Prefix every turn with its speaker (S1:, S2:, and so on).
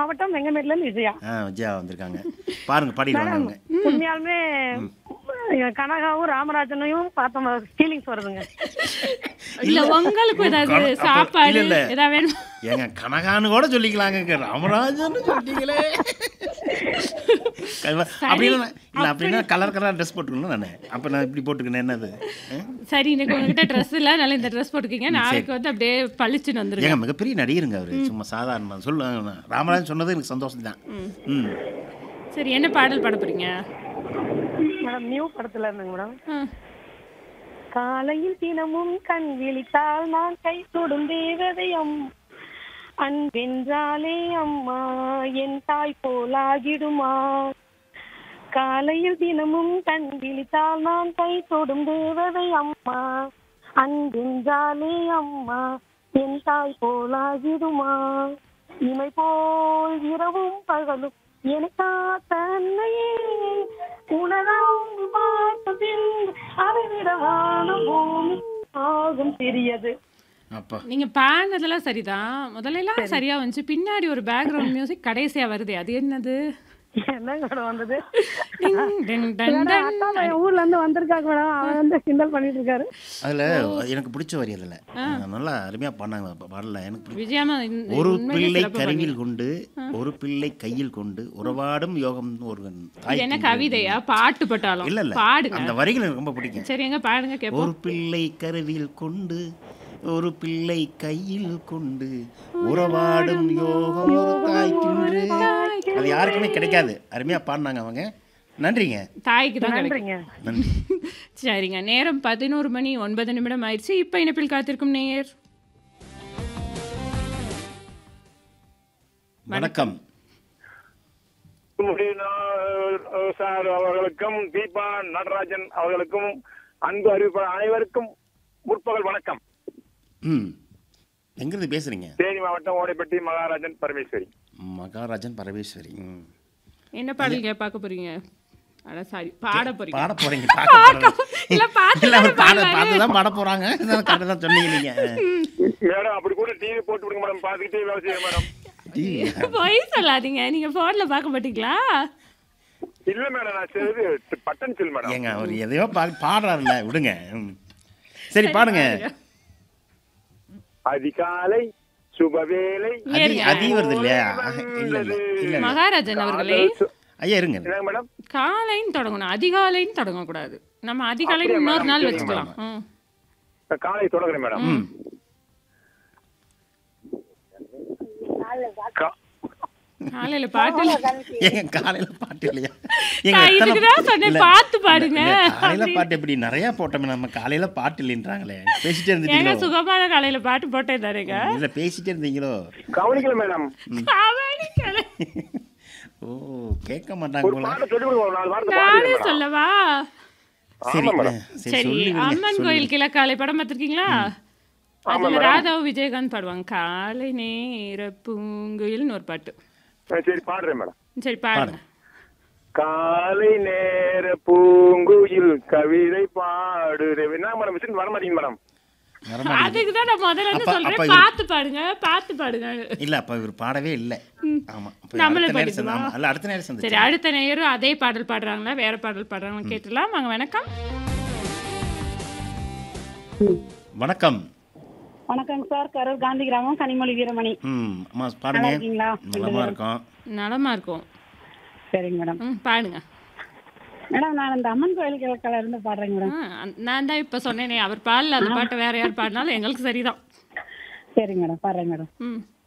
S1: மாவட்டம் வெங்கமேட்ல இருந்து விஜயா
S2: ஆ விஜயா வந்திருக்காங்க பாருங்க பாடிடுவாங்க அவங்க
S1: உண்மையாலுமே கனகாவும் ராமராஜனையும் பார்த்த ஃபீலிங்ஸ் வருதுங்க
S3: இல்ல உங்களுக்கும் ஏதாவது
S2: கண- அப்ப-
S3: சாப்பாடு
S2: இல்ல, இல்ல.
S3: ஏதாவது வேணும்
S2: ஏங்க கனகான்னு கூட சொல்லிக்கலாங்க ராமராஜன் சொல்லிட்டீங்களே கல்வ- அப்படின்னா இல்ல அப்படின்னா கலர் கலர் ட்ரெஸ் போட்டுக்கணும் நானு அப்ப நான் இப்படி போட்டுக்கணும் என்னது ஆ?
S3: சரி இன்னைக்கு உங்ககிட்ட ட்ரெஸ் இல்ல அதனால இந்த ட்ரெஸ் போட்டுக்கீங்க நாளைக்கு வந்து அப்படியே பளிச்சுன்னு வந்துருங்க
S2: ஏங்க மிகப்பெரிய நடிகருங்க அவரு சும்மா சாதாரணமா சொல்லுவாங்க ராமராஜன் சொன்னது எனக்கு சந்தோஷம் தான் ம்
S3: சரி என்ன பாடல் பாட போறீங்க
S1: மேடம் நியூ படத்துல இருந்துங்க மேடம்
S3: ஆ.
S1: காலையில் தினமும் கண் விழித்தால் நான் கை தொடும் தேவதையம் அன்பென்றாலே அம்மா என் தாய் போலாகிடுமா காலையில் தினமும் கண் விழித்தால் நான் கை தொடும் தேவதை அம்மா அன்பென்றாலே அம்மா என் தாய் போலாகிடுமா இமை போல் இரவும் பகலும் எனக்கா தன்னையே உணராம் பார்த்ததில் அதை விட வானம் பூமி ஆகும் சிறியது
S2: அப்பா
S3: நீங்க பாடினதெல்லாம் சரிதான் முதல்ல எல்லாம் சரியா வந்துச்சு பின்னாடி ஒரு பேக்ரவுண்ட் மியூசிக் கடைசியா வருதே அது என்னது
S1: என்னங்க மேடம் வந்தது
S3: டிங், டிங், டன்,
S1: என்னடா,
S3: டன்.
S1: அக்கா பையன் ஊர்ல இருந்து வந்திருக்காங்க மேடம் அவன் வந்து கிண்டல் பண்ணிட்டு இருக்காரு
S2: அதுல எனக்கு பிடிச்ச வரி அதுல நல்லா அருமையா பண்ணாங்க பாடல எனக்கு பிடிச்ச
S3: விஜயாமா இந்த-
S2: ஒரு
S3: உண்மையிலே
S2: பிள்ளை
S3: சிறப்பா
S2: கருவில் கொண்டு ஒரு பிள்ளை கையில் கொண்டு உறவாடும் யோகம் ஒரு
S3: இது
S2: தாய்
S3: என்ன கவிதையா பாட்டு பட்டாலும்
S2: இல்ல இல்ல
S3: பாடுங்க
S2: அந்த வரிகள் எனக்கு ரொம்ப பிடிக்கும்
S3: சரி எங்க பாடுங்க கேப்போம்
S2: ஒரு பிள்ளை கருவில் கொண்டு ஒரு பிள்ளை கையில் கொண்டு உறவாடும் யோகம் ஒரு தாய்க்கின்று அது யாருக்குமே கிடைக்காது அருமையா பாடினாங்க அவங்க நன்றிங்க
S3: தாய்க்கு தான் கிடைக்கும்
S1: நன்றிங்க
S2: நன்றி
S3: சரிங்க நேரம் பதினோரு மணி ஒன்பது நிமிடம் ஆயிடுச்சு இப்ப இணைப்பில் காத்திருக்கும் நேயர்
S2: வணக்கம்
S4: முனிநாள் சார் அவர்களுக்கும் தீபா நடராஜன் அவர்களுக்கும் அன்பு அறிவிப்பாளர் அனைவருக்கும் முற்பகல் வணக்கம்
S2: ம் எங்கிருந்து பேசுறீங்க
S4: தேனி மாவட்டம் ஓடைப்பட்டி மகாராஜன் பரமேஸ்வரி
S2: மகாராஜன் பரமேஸ்வரி ம்
S3: என்ன பாடல் கே பார்க்க போறீங்க அட சாரி பாட போறீங்க
S2: பாட போறீங்க பார்க்க போறீங்க.
S3: இல்ல பார்த்து
S2: இல்ல அவர் பாட
S3: பாடுவாரு.
S2: பார்த்து தான் பாட போறாங்க கரெக்டாக தான் சொன்னீங்க நீங்க
S4: மேடம் அப்படி கூட டிவி போட்டு விடுங்க மேடம் பார்த்துக்கிட்டே வேலை செய்யுங்க மேடம்
S3: பொய் சொல்லாதீங்க நீங்க போன்ல பார்க்க மாட்டீங்களா
S4: இல்ல மேடம் நான் செய்து பட்டன் செல் மேடம்
S2: ஏங்க அவர் எதையோ பா பாடுறாருல்ல விடுங்க ம். சரி பாடுங்க
S4: அதிகாலை சுபவேளை
S2: அதி
S3: இருங்க.
S2: அதி வருது இல்லையா இல்ல இல்ல இல்ல இல்ல.
S3: மகாராஜன் அவர்களே
S2: ஐயா இருங்க
S4: என்னங்க மேடம்
S3: காலைன்னு தொடங்கணும் அதிகாலைன்னு தொடங்கக்கூடாது நம்ம அதிகாலைன்னு
S4: அப்படியா
S3: இன்னொரு
S4: மேடம்?
S3: நாள்
S4: சரிங்க
S3: வச்சுக்கலாம் ம்.
S4: காலை தொடங்குறேன் மேடம்
S2: ம்
S4: கா-
S3: காலையில பாட்டு
S2: ஏங்க காலையில பாட்டு இல்லையா ஏங்க
S3: நான்
S2: எத்தனை-
S3: இதுக்குதான் சொன்னேன்,
S2: இல்ல,
S3: பார்த்து பாடுங்க.
S2: இல்ல, காலையில பாட்டு எப்படி நிறைய போட்டோமே நம்ம காலையில பாட்டு இல்லைன்றாங்களே பேசிட்டே
S3: ஏங்க
S2: இருந்துட்டீங்களோ
S3: சுகமான காலையில பாட்டு போட்டே தானேங்க
S2: இல்ல பேசிட்டே இருந்தீங்களோ
S4: கவனிக்கல மேடம்
S3: கவனிக்கல.
S2: ஓ கேட்க மாட்டாங்க
S4: ஒரு
S2: போல
S4: பாட்டை சொல்லி கொடுங்க ஒரு நாலு வாரத்தை
S3: நானே
S4: பாடுங்க மேடம்
S3: சொல்லவா
S2: சரி
S4: ஆமா மேடம்.
S2: சரி
S3: சரி
S2: சொல்லுவீங்க
S3: அம்மன் கோயில் கிழக்காலை படம் பார்த்திருக்கீங்களா அதுல ராதாவும் விஜயகாந்த் பாடுவாங்க காலை நேர பூங்குயில்னு ஒரு பாட்டு
S4: ஆ, சரி பாடுறேன் மேடம்
S3: சரி பாடுங்க
S4: காலை நேர பூங்குயில் கவிதை பாடுறே என்ன மேடம் மிஷின் வர மாட்டீங்க மேடம்
S2: வரமாட்டேங்குது.
S3: அதுக்கு தான் நான் முதல்ல இருந்து
S2: அப்ப- அப்ப
S3: சொல்றேன்
S2: இது-
S3: பார்த்து பாடுங்க பார்த்து பாடுங்க
S2: இல்ல அப்ப இவர் பாடவே இல்ல ஆமா அப்ப
S3: நம்மளே
S2: அடுத்த நேரம் சந்தி-
S3: பாடிக்குமா?
S2: ஆமா, இல்ல அடுத்த நேரம்
S3: சரி
S2: சந்திச்சு
S3: அடுத்த நேரம் அதே பாடல் பாடுறாங்களா வேற பாடல் பாடுறாங்களா கேட்டுலாம் வாங்க வணக்கம்
S2: வணக்கம்
S1: வணக்கம் சார் கரூர் காந்தி கிராமம் கனிமொழி வீரமணி
S2: ம் அம்மா
S1: நல்லா
S2: பாடுங்க
S1: இருக்கீங்களா?
S2: நலமா இருக்கோம்
S3: நலமா இருக்கும்
S1: சரிங்க மேடம்
S3: ம் பாடுங்க
S1: மேடம் நான் இந்த அம்மன் கோயில் கிழக்கால இருந்து பாடுறேங்க மேடம்
S3: ஆ, அந்த- நான் தான் இப்ப சொன்னேனே அவர் பாடல அந்த பாட்டை வேற யார் பாடினாலும் எங்களுக்கு சரிதான்
S1: சரிங்க மேடம் பாடுறேங்க மேடம்
S3: ம்